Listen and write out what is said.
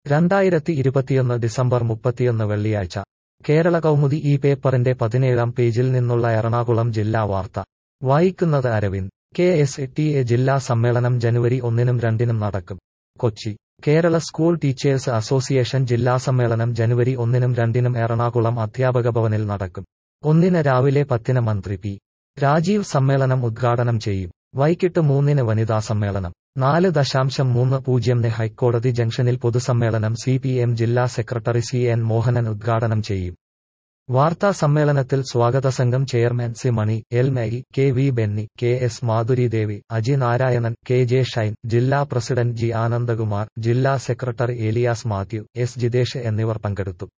രണ്ടായിരത്തി ഇരുപത്തിയൊന്ന് ഡിസംബർ മുപ്പത്തിയൊന്ന് വെള്ളിയാഴ്ച കേരള കൗമുദി ഈ പേപ്പറിന്റെ പതിനേഴാം പേജിൽ നിന്നുള്ള എറണാകുളം ജില്ലാ വാർത്ത വായിക്കുന്നത് Aravind K S T A ജില്ലാ സമ്മേളനം ജനുവരി ഒന്നിനും രണ്ടിനും നടക്കും Kochi Kerala school teachers association ജില്ലാ സമ്മേളനം ജനുവരി ഒന്നിനും രണ്ടിനും എറണാകുളം അധ്യാപക ഭവനിൽ നടക്കും ഒന്നിന് രാവിലെ പത്തിന് മന്ത്രി പി രാജീവ് സമ്മേളനം ഉദ്ഘാടനം ചെയ്യും വൈകിട്ട് മൂന്നിന് വനിതാ സമ്മേളനം നാല് ദശാംശം മൂന്ന് പൂജ്യംന് ഹൈക്കോടതി ജംഗ്ഷനിൽ പൊതുസമ്മേളനം സി പി എം ജില്ലാ സെക്രട്ടറി സി എൻ മോഹനൻ ഉദ്ഘാടനം ചെയ്യും വാർത്താ സമ്മേളനത്തിൽ സ്വാഗത സംഘം chairman C Mani L Mary K V Benny K S Madhuridevi Aji Narayanan K J Shine ജില്ലാ പ്രസിഡന്റ് ജി ആനന്ദകുമാർ ജില്ലാ സെക്രട്ടറി ഏലിയാസ് മാത്യു എസ് ജിതേഷ് എന്നിവർ പങ്കെടുത്തു